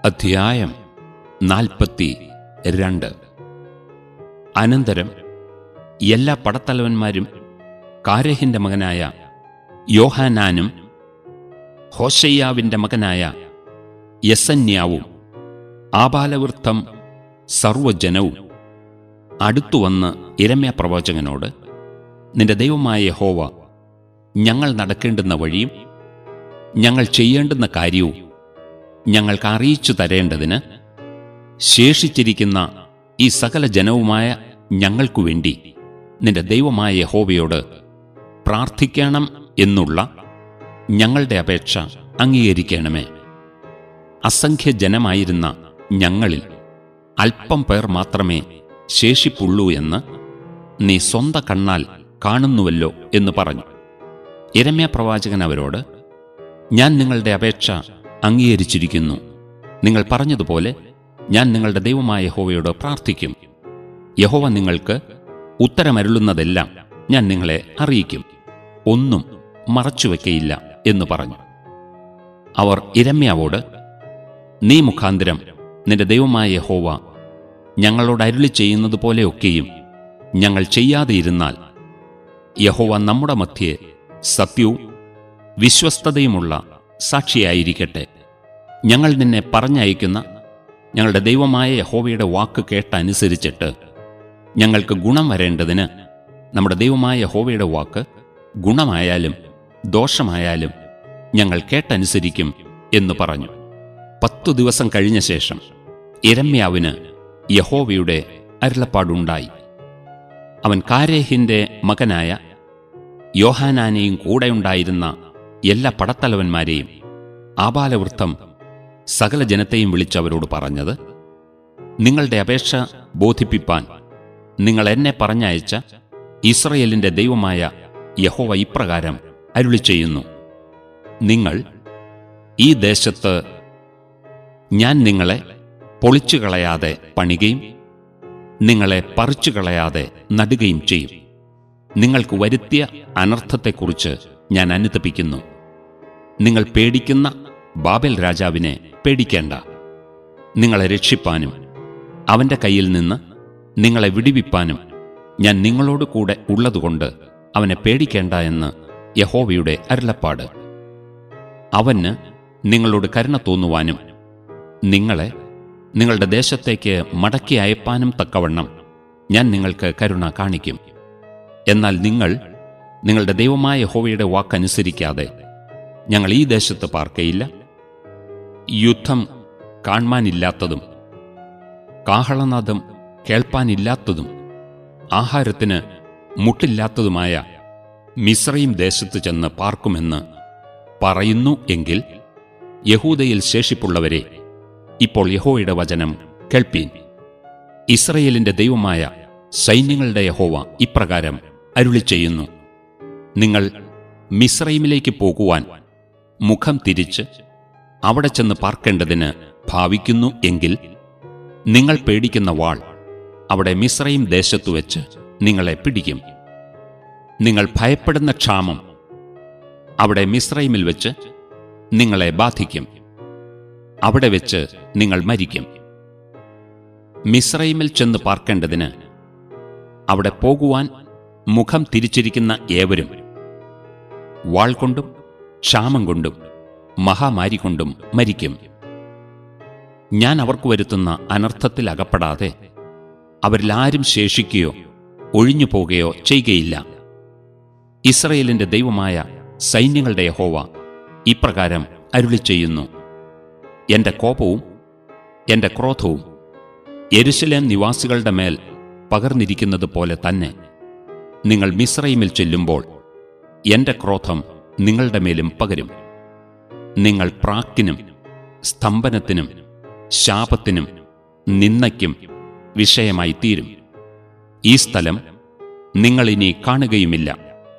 അധ്യായം നാൽപ്പത്തി രണ്ട് അനന്തരം എല്ലാ പടത്തലവന്മാരും കാരഹിന്റെ മകനായ യോഹാനാനും ഹോശയ്യാവിന്റെ മകനായ യസന്യാവും ആബാലവൃത്തം സർവജനവും അടുത്തുവന്ന് ഇരമ്യ പ്രവാചകനോട് നിന്റെ ദൈവമായ യഹോവ ഞങ്ങൾ നടക്കേണ്ടുന്ന വഴിയും ഞങ്ങൾ ചെയ്യേണ്ടുന്ന കാര്യവും ഞങ്ങൾക്ക് അറിയിച്ചു തരേണ്ടതിന് ശേഷിച്ചിരിക്കുന്ന ഈ സകല ജനവുമായ ഞങ്ങൾക്കു വേണ്ടി നിന്റെ ദൈവമായ യഹോവയോട് പ്രാർത്ഥിക്കണം എന്നുള്ള ഞങ്ങളുടെ അപേക്ഷ അംഗീകരിക്കണമേ അസംഖ്യ ജനമായിരുന്ന ഞങ്ങളിൽ അല്പം പേർ മാത്രമേ ശേഷിപ്പുള്ളൂ എന്ന് നീ സ്വന്ത കണ്ണാൽ കാണുന്നുവല്ലോ എന്ന് പറഞ്ഞു ഇരമ്യ പ്രവാചകൻ അവരോട് ഞാൻ നിങ്ങളുടെ അപേക്ഷ അംഗീകരിച്ചിരിക്കുന്നു നിങ്ങൾ പറഞ്ഞതുപോലെ ഞാൻ നിങ്ങളുടെ ദൈവമായ യഹോവയോട് പ്രാർത്ഥിക്കും യഹോവ നിങ്ങൾക്ക് ഉത്തരമരുളുന്നതെല്ലാം ഞാൻ നിങ്ങളെ അറിയിക്കും ഒന്നും മറച്ചുവെക്കയില്ല എന്ന് പറഞ്ഞു അവർ ഇരമ്യാവോട് നീ മുഖാന്തരം നിന്റെ ദൈവമായ യഹോവ ഞങ്ങളോട് അരുളി ചെയ്യുന്നത് പോലെയൊക്കെയും ഞങ്ങൾ ചെയ്യാതെ ഇരുന്നാൽ യഹോവ നമ്മുടെ മധ്യേ സത്യവും വിശ്വസ്തതയുമുള്ള സാക്ഷിയായിരിക്കട്ടെ ഞങ്ങൾ നിന്നെ പറഞ്ഞയക്കുന്ന ഞങ്ങളുടെ ദൈവമായ യഹോവയുടെ വാക്ക് കേട്ടനുസരിച്ചിട്ട് ഞങ്ങൾക്ക് ഗുണം വരേണ്ടതിന് നമ്മുടെ ദൈവമായ യഹോവയുടെ വാക്ക് ഗുണമായാലും ദോഷമായാലും ഞങ്ങൾ കേട്ടനുസരിക്കും എന്ന് പറഞ്ഞു പത്തു ദിവസം കഴിഞ്ഞ ശേഷം ഇരമ്യാവിന് യഹോവയുടെ അരുളപ്പാടുണ്ടായി അവൻ കാരേഹിന്റെ മകനായ യോഹാനാനെയും കൂടെയുണ്ടായിരുന്ന എല്ലാ പടത്തലവന്മാരെയും ആബാലവൃത്തം സകല ജനത്തെയും വിളിച്ചവരോട് പറഞ്ഞത് നിങ്ങളുടെ അപേക്ഷ ബോധിപ്പിപ്പാൻ നിങ്ങൾ എന്നെ പറഞ്ഞയച്ച ഇസ്രയേലിന്റെ ദൈവമായ യഹോവ ഇപ്രകാരം അരുളി ചെയ്യുന്നു നിങ്ങൾ ഈ ദേശത്ത് ഞാൻ നിങ്ങളെ പൊളിച്ചു കളയാതെ പണികയും നിങ്ങളെ പറിച്ചു കളയാതെ നടുകയും ചെയ്യും നിങ്ങൾക്ക് വരുത്തിയ അനർത്ഥത്തെക്കുറിച്ച് ഞാൻ അനുതപിക്കുന്നു നിങ്ങൾ പേടിക്കുന്ന ബാബൽ രാജാവിനെ പേടിക്കേണ്ട നിങ്ങളെ രക്ഷിപ്പാനും അവന്റെ കയ്യിൽ നിന്ന് നിങ്ങളെ വിടിവിപ്പാനും ഞാൻ നിങ്ങളോട് കൂടെ ഉള്ളതുകൊണ്ട് അവനെ പേടിക്കേണ്ട എന്ന് യഹോവയുടെ അരുളപ്പാട് അവന് നിങ്ങളോട് കരുണ തോന്നുവാനും നിങ്ങളെ നിങ്ങളുടെ ദേശത്തേക്ക് മടക്കി അയപ്പാനും തക്കവണ്ണം ഞാൻ നിങ്ങൾക്ക് കരുണ കാണിക്കും എന്നാൽ നിങ്ങൾ നിങ്ങളുടെ ദൈവമായ യഹോവയുടെ വാക്കനുസരിക്കാതെ ഞങ്ങൾ ഈ ദേശത്ത് പാർക്കയില്ല യുദ്ധം കാണാനില്ലാത്തതും കാഹളനാദം കേൾപ്പാനില്ലാത്തതും ആഹാരത്തിന് മുട്ടില്ലാത്തതുമായ മിശ്രയും ദേശത്ത് ചെന്ന് പാർക്കുമെന്ന് പറയുന്നു എങ്കിൽ യഹൂദയിൽ ശേഷിപ്പുള്ളവരെ ഇപ്പോൾ യഹോവയുടെ വചനം കേൾപ്പീൻ ഇസ്രയേലിന്റെ ദൈവമായ സൈന്യങ്ങളുടെ യഹോവ ഇപ്രകാരം അരുളി ചെയ്യുന്നു നിങ്ങൾ മിശ്രൈമിലേക്ക് പോകുവാൻ മുഖം തിരിച്ച് അവിടെ ചെന്ന് പാർക്കേണ്ടതിന് ഭാവിക്കുന്നു എങ്കിൽ നിങ്ങൾ പേടിക്കുന്ന വാൾ അവിടെ മിശ്രയും ദേശത്തു വെച്ച് നിങ്ങളെ പിടിക്കും നിങ്ങൾ ഭയപ്പെടുന്ന ക്ഷാമം അവിടെ മിശ്രൈമിൽ വെച്ച് നിങ്ങളെ ബാധിക്കും അവിടെ വെച്ച് നിങ്ങൾ മരിക്കും മിശ്രൈമിൽ ചെന്ന് പാർക്കേണ്ടതിന് അവിടെ പോകുവാൻ മുഖം തിരിച്ചിരിക്കുന്ന ഏവരും വാൾ കൊണ്ടും ക്ഷാമം കൊണ്ടും മഹാമാരി കൊണ്ടും മരിക്കും ഞാൻ അവർക്ക് വരുത്തുന്ന അനർത്ഥത്തിൽ അകപ്പെടാതെ അവരിലാരും ശേഷിക്കുകയോ ഒഴിഞ്ഞു പോകുകയോ ചെയ്യുകയില്ല ഇസ്രയേലിന്റെ ദൈവമായ സൈന്യങ്ങളുടെ യഹോവ ഇപ്രകാരം അരുളി ചെയ്യുന്നു എന്റെ കോപവും എന്റെ ക്രോധവും യെരുശലേം നിവാസികളുടെ മേൽ പകർന്നിരിക്കുന്നത് പോലെ തന്നെ നിങ്ങൾ മിശ്രൈമിൽ ചെല്ലുമ്പോൾ എന്റെ ക്രോധം നിങ്ങളുടെ മേലും പകരും നിങ്ങൾ പ്രാക്കിനും സ്തംഭനത്തിനും ശാപത്തിനും നിന്നയ്ക്കും വിഷയമായി തീരും ഈ സ്ഥലം നിങ്ങളിനി കാണുകയുമില്ല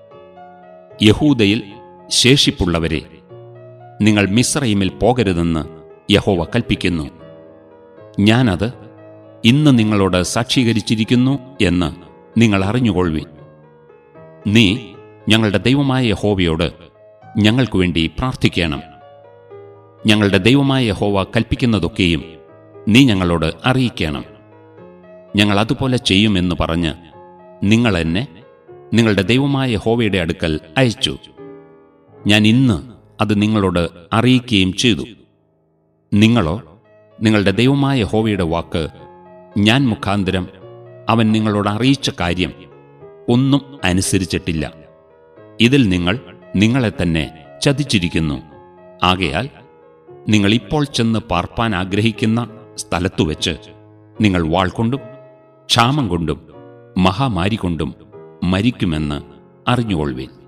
യഹൂദയിൽ ശേഷിപ്പുള്ളവരെ നിങ്ങൾ മിശ്രൈമിൽ പോകരുതെന്ന് യഹോവ കൽപ്പിക്കുന്നു ഞാനത് ഇന്ന് നിങ്ങളോട് സാക്ഷീകരിച്ചിരിക്കുന്നു എന്ന് നിങ്ങൾ അറിഞ്ഞുകൊള്ളുവിൻ നീ ഞങ്ങളുടെ ദൈവമായ യഹോവയോട് ഞങ്ങൾക്കു വേണ്ടി പ്രാർത്ഥിക്കണം ഞങ്ങളുടെ ദൈവമായ യഹോവ കൽപ്പിക്കുന്നതൊക്കെയും നീ ഞങ്ങളോട് അറിയിക്കണം ഞങ്ങൾ അതുപോലെ ചെയ്യുമെന്ന് പറഞ്ഞ് നിങ്ങൾ എന്നെ നിങ്ങളുടെ ദൈവമായ യഹോവയുടെ അടുക്കൽ അയച്ചു ഞാൻ ഇന്ന് അത് നിങ്ങളോട് അറിയിക്കുകയും ചെയ്തു നിങ്ങളോ നിങ്ങളുടെ ദൈവമായ യഹോവയുടെ വാക്ക് ഞാൻ മുഖാന്തരം അവൻ നിങ്ങളോട് അറിയിച്ച കാര്യം ഒന്നും അനുസരിച്ചിട്ടില്ല ഇതിൽ നിങ്ങൾ നിങ്ങളെ തന്നെ ചതിച്ചിരിക്കുന്നു ആകയാൽ നിങ്ങൾ ഇപ്പോൾ ചെന്ന് പാർപ്പാൻ ആഗ്രഹിക്കുന്ന സ്ഥലത്തുവെച്ച് നിങ്ങൾ വാൾ കൊണ്ടും ക്ഷാമം കൊണ്ടും മഹാമാരി കൊണ്ടും മരിക്കുമെന്ന് അറിഞ്ഞുകൊള്ളുവിൻ